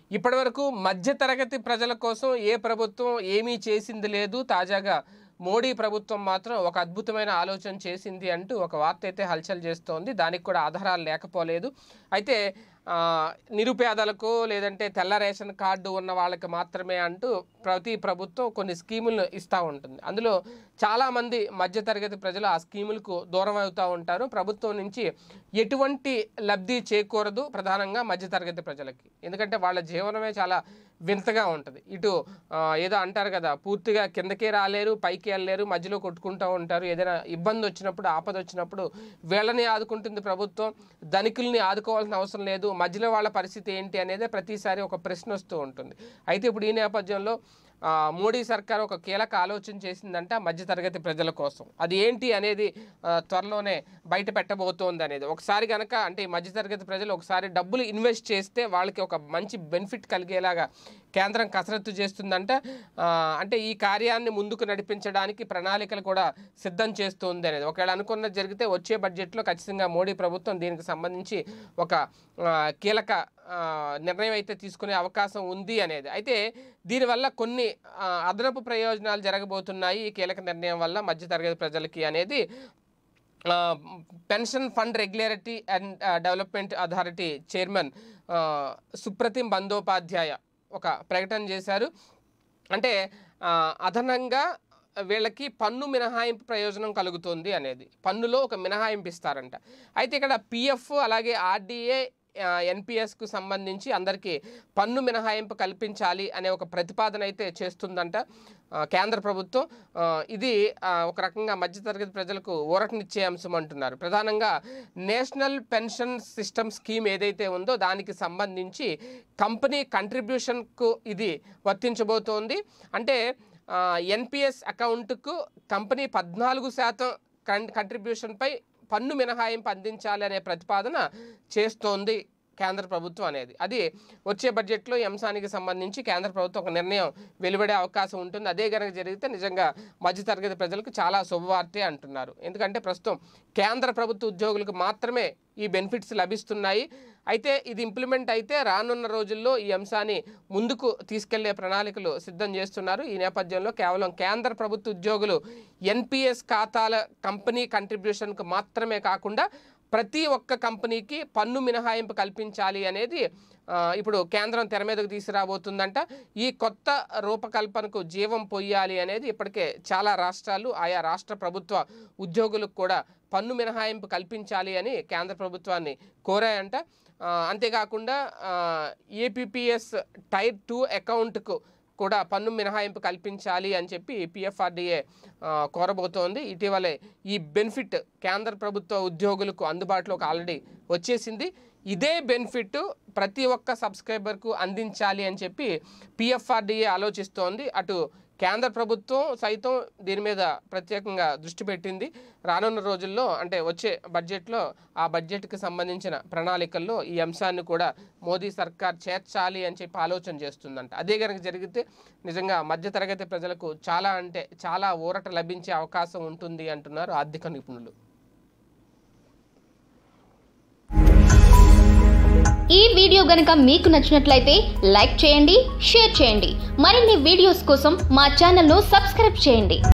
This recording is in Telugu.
ఇప్పటివరకు మధ్యతరగతి ప్రజల కోసం ఏ ప్రభుత్వం ఏమీ చేసింది లేదు తాజాగా మోడీ ప్రభుత్వం మాత్రం ఒక అద్భుతమైన ఆలోచన చేసింది అంటూ ఒక వార్త అయితే హల్చల్ చేస్తోంది దానికి కూడా ఆధారాలు లేకపోలేదు అయితే ఆ, నిరుపేదలకు లేదంటే తెల్ల రేషన్ కార్డు ఉన్న వాళ్ళకి మాత్రమే అంటూ ప్రతి ప్రభుత్వం కొన్ని స్కీములను ఇస్తూ ఉంటుంది అందులో చాలామంది మధ్యతరగతి ప్రజలు ఆ స్కీములకు దూరం అవుతూ ఉంటారు ప్రభుత్వం నుంచి ఎటువంటి లబ్ధి చేకూరదు ప్రధానంగా మధ్యతరగతి ప్రజలకి ఎందుకంటే వాళ్ళ జీవనమే చాలా వింతగా ఉంటుంది ఇటు ఆ, ఏదో అంటారు కదా పూర్తిగా కిందకే రాలేరు పైకి వెళ్ళలేరు మధ్యలో కొట్టుకుంటూ ఉంటారు ఏదైనా ఇబ్బంది వచ్చినప్పుడు ఆపద వచ్చినప్పుడు వీళ్ళని ఆదుకుంటుంది ప్రభుత్వం ధనికుల్ని ఆదుకోవాల్సిన అవసరం లేదు మధ్యలో వాళ్ళ పరిస్థితి ఏంటి అనేది ప్రతిసారి ఒక ప్రశ్న వస్తూ ఉంటుంది అయితే ఇప్పుడు ఈ నేపథ్యంలో ఆ, మోడీ సర్కార్ ఒక కీలక ఆలోచన చేసిందంట మధ్యతరగతి ప్రజల కోసం అది ఏంటి అనేది ఆ, త్వరలోనే బయట పెట్టబోతోంది అనేది ఒకసారి కనుక అంటే ఈ మధ్యతరగతి ప్రజలు ఒకసారి డబ్బులు ఇన్వెస్ట్ చేస్తే వాళ్ళకి ఒక మంచి బెనిఫిట్ కలిగేలాగా కేంద్రం కసరత్తు చేస్తుందంట ఆ, అంటే ఈ కార్యాన్ని ముందుకు నడిపించడానికి ప్రణాళికలు కూడా సిద్ధం చేస్తుంది అనేది ఒకవేళ అనుకున్నది జరిగితే వచ్చే బడ్జెట్లో ఖచ్చితంగా మోడీ ప్రభుత్వం దీనికి సంబంధించి ఒక ఆ, కీలక ఆ, నిర్ణయం అయితే తీసుకునే అవకాశం ఉంది అనేది అయితే దీనివల్ల కొన్ని ఆ, అదనపు ప్రయోజనాలు జరగబోతున్నాయి ఈ కీలక నిర్ణయం వల్ల మధ్యతరగతి ప్రజలకి అనేది ఆ, pension fund regulatory and uh, development authority chairman uh, Supratim Bandopadhyay ఒక ప్రకటన చేశారు అంటే ఆ, అదనంగా వీళ్ళకి పన్ను మినహాయింపు ప్రయోజనం కలుగుతుంది అనేది పన్నులో ఒక మినహాయింపు ఇస్తారంట అయితే ఇక్కడ పిఎఫ్ అలాగే ఆర్డీఏ ఎన్పిఎస్కు సంబంధించి అందరికీ పన్ను మినహాయింపు కల్పించాలి అనే ఒక ప్రతిపాదన అయితే చేస్తుందంట ఆ, కేంద్ర ప్రభుత్వం ఆ, ఇది ఆ, ఒక రకంగా మధ్యతరగతి ప్రజలకు ఊరటనిచ్చే అంశం అంటున్నారు ప్రధానంగా నేషనల్ పెన్షన్ సిస్టమ్ స్కీమ్ ఏదైతే ఉందో దానికి సంబంధించి కంపెనీ కంట్రిబ్యూషన్కు ఇది వర్తించబోతోంది అంటే ఎన్పిఎస్ అకౌంట్కు కంపెనీ పద్నాలుగు శాతం కన్ కంట్రిబ్యూషన్పై పన్ను మినహాయింపు అందించాలి అనే ప్రతిపాదన చేస్తోంది కేంద్ర ప్రభుత్వం అనేది అది వచ్చే బడ్జెట్లో ఈ అంశానికి సంబంధించి కేంద్ర ప్రభుత్వం ఒక నిర్ణయం వెలువడే అవకాశం ఉంటుంది అదే కనుక జరిగితే నిజంగా మధ్యతరగతి ప్రజలకు చాలా శుభవార్తే అంటున్నారు ఎందుకంటే ప్రస్తుతం కేంద్ర ప్రభుత్వ ఉద్యోగులకు మాత్రమే ఈ బెనిఫిట్స్ లభిస్తున్నాయి అయితే ఇది ఇంప్లిమెంట్ అయితే రానున్న రోజుల్లో ఈ అంశాన్ని ముందుకు తీసుకెళ్లే ప్రణాళికలు సిద్ధం చేస్తున్నారు ఈ నేపథ్యంలో కేవలం కేంద్ర ప్రభుత్వ ఉద్యోగులు ఎన్పిఎస్ ఖాతాల కంపెనీ కంట్రిబ్యూషన్కు మాత్రమే కాకుండా ప్రతి ఒక్క కంపెనీకి పన్ను మినహాయింపు కల్పించాలి అనేది ఆ, ఇప్పుడు కేంద్రం తెర మీదకు తీసుకురాబోతుందంట ఈ కొత్త రూపకల్పనకు జీవం పొయ్యాలి అనేది ఇప్పటికే చాలా రాష్ట్రాలు ఆయా రాష్ట్ర ప్రభుత్వ ఉద్యోగులకు కూడా పన్ను మినహాయింపు కల్పించాలి అని కేంద్ర ప్రభుత్వాన్ని కోరాయంట ఆ, అంతేకాకుండా ఏపీపీఎస్ టైర్ టూ అకౌంట్కు కూడా పన్ను మినహాయింపు కల్పించాలి అని చెప్పి పిఎఫ్ఆర్డిఏ కోరబోతోంది ఇటీవలే ఈ బెనిఫిట్ కేంద్ర ప్రభుత్వ ఉద్యోగులకు అందుబాటులోకి ఆల్రెడీ వచ్చేసింది ఇదే బెనిఫిట్ ప్రతి ఒక్క సబ్స్క్రైబర్కు అందించాలి అని చెప్పి పిఎఫ్ఆర్డిఏ ఆలోచిస్తోంది అటు కేంద్ర ప్రభుత్వం సైతం దీని మీద ప్రత్యేకంగా దృష్టి పెట్టింది రానున్న రోజుల్లో అంటే వచ్చే బడ్జెట్లో ఆ బడ్జెట్కి సంబంధించిన ప్రణాళికల్లో ఈ అంశాన్ని కూడా మోదీ సర్కార్ చేర్చాలి అని చెప్పి ఆలోచన చేస్తుందంట అదే కనుక జరిగితే నిజంగా మధ్యతరగతి ప్రజలకు చాలా అంటే చాలా ఊరట లభించే అవకాశం ఉంటుంది అంటున్నారు ఆర్థిక నిపుణులు ఈ వీడియో గనక మీకు నచ్చినట్లయితే లైక్ చేయండి షేర్ చేయండి మరిన్ని వీడియోస్ కోసం మా ఛానల్ను సబ్స్క్రైబ్ చేయండి